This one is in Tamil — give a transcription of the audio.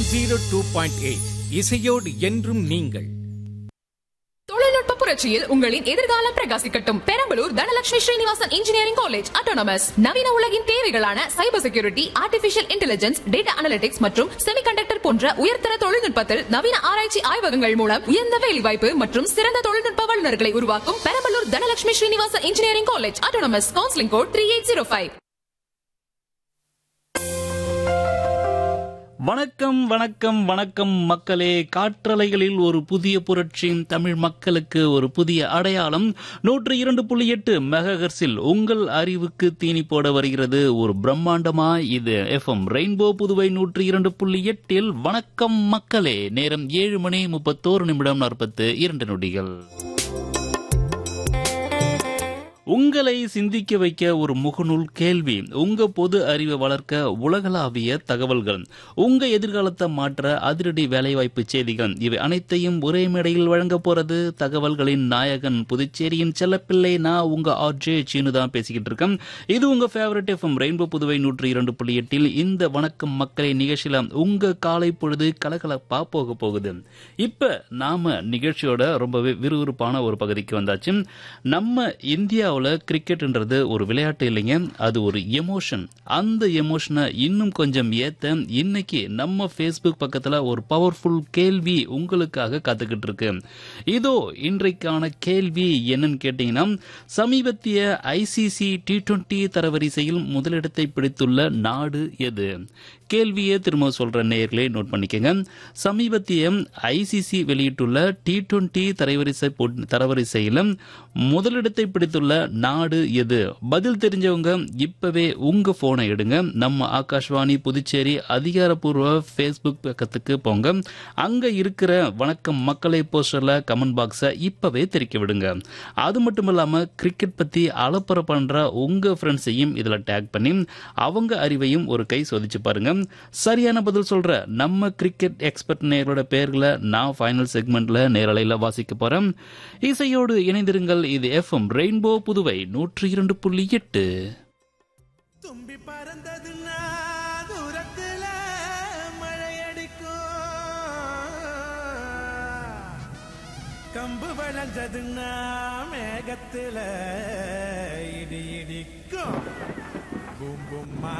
ஜீரோ டூ பாயிண்ட் எயிட் இசையோடு என்றும் நீங்கள் தொழில்நுட்ப புரட்சியில் உங்களின் எதிர்காலம் பிரகாசிக்கட்டும் Perambalur Dhanalakshmi Srinivasan engineering college autonomous நவீன உலகின் தேவைகளான cyber security artificial intelligence data analytics மற்றும் செமிகண்டக்டர் போன்ற உயர்தர தொழில்நுட்பத்தில் நவீன ஆராய்ச்சி ஆய்வகங்கள் மூலம் உயர்ந்த வேலைவாய்ப்பு மற்றும் சிறந்த தொழில்நுட்ப வல்லுநர்களை உருவாக்கும் Perambalur Dhanalakshmi Srinivasan engineering college autonomous counselling code three eight zero five வணக்கம் வணக்கம் வணக்கம் மக்களே காற்றலைகளில் ஒரு புதிய புரட்சி தமிழ் மக்களுக்கு ஒரு புதிய அடையாளம் நூற்று இரண்டு புள்ளி எட்டு மெகஹர்ஸில் உங்கள் அறிவுக்கு தீனி போட வருகிறது ஒரு பிரம்மாண்டமா இது எஃப்எம் ரெயின்போ புதுவை நூற்று இரண்டு புள்ளி எட்டில் வணக்கம் மக்களே நேரம் ஏழு மணி முப்பத்தோரு நிமிடம் நாற்பத்து இரண்டு நொடிகள் உங்களை சிந்திக்க வைக்க ஒரு முகநூல் கேள்வி உங்க பொது அறிவை வளர்க்க உலகளாவிய தகவல்கள் உங்க எதிர்காலத்தை மாற்ற அதிரடி வேலைவாய்ப்பு செய்திகள் இவை அனைத்தையும் ஒரே மேடையில் வழங்க போறது தகவல்களின் நாயகன் புதுச்சேரியின் செல்லப்பிள்ளை நான் உங்க ஆர்ஜே சீனு தான் பேசிக்கிட்டு இருக்கேன் இது உங்க ஃபேவரட் எஃப்எம் ரெயின்போ புதுவை நூற்றி இரண்டு புள்ளி எட்டில் இந்த வணக்கம் மக்களை நிகழ்ச்சியில உங்க காலை பொழுது கலகலப்பா போக போகுது இப்ப நாம நிகழ்ச்சியோட ரொம்பவே விறுவிறுப்பான ஒரு பகுதிக்கு வந்தாச்சு நம்ம இந்தியாவில் கிரிக்கெட்ன்றது ஒரு விளையாட்டு இல்லைங்க அது ஒரு எமோஷன் அந்த எமோஷனை இன்னும் கொஞ்சம் ஏத்த இன்னைக்கு நம்ம ஃபேஸ்புக் பக்கத்துல ஒரு பவர்ஃபுல் கேள்வி உங்களுக்காக காத்துக்கிட்டு இருக்கு இதோ இன்றைக்கான கேள்வி என்னன்னு கேட்டீங்கன்னா சமீபத்திய ஐசிசி டி டுவெண்டி தரவரிசையில் முதலிடத்தை பிடித்துள்ள நாடு எது கேள்வியே திரும்ப சொல்ற நேயர்களே நோட் பண்ணிக்கங்க சமீபத்திய ஐசிசி வெளியிட்டுள்ள டி டுவெண்டி தரவரிசை போட்- தரவரிசையில முதலிடத்தை பிடித்துள்ள நாடு எது பதில் தெரிஞ்சவங்க இப்பவே உங்க போனை எடுங்க நம்ம ஆகாஷ்வாணி புதுச்சேரி அதிகாரப்பூர்வ ஃபேஸ்புக் பக்கத்துக்கு போங்க அங்க இருக்கிற வணக்கம் மக்களை போஸ்டர்ல கமெண்ட் பாக்ஸை இப்பவே தெரிக்க விடுங்க அது மட்டும் இல்லாம கிரிக்கெட் பத்தி அலப்பற பண்ற உங்க ஃப்ரெண்ட்ஸையும் இதுல டேக் பண்ணி அவங்க அறிவையும் ஒரு கை சோதிச்சு பாருங்க சரியான பதில் சொல்ற நம்ம கிரிக்கெட் எக்ஸ்பர்ட் நேயர்களோட பெயர்களை நான் ஃபைனல் செக்மெண்ட்ல நேரலையில வாசிக்க போறேன் இசையோடு இணைந்திருங்கள் இது எஃப்எம் ரெயின்போ புதுவை நூற்றி இரண்டு புள்ளி எட்டு தும்பி பறந்ததுன்னா தூரத்துல மழை அடிக்கும் கம்பு விளைஞ்சதுன்னா மேகத்துல இடி இடிக்கும் பூம் பூம்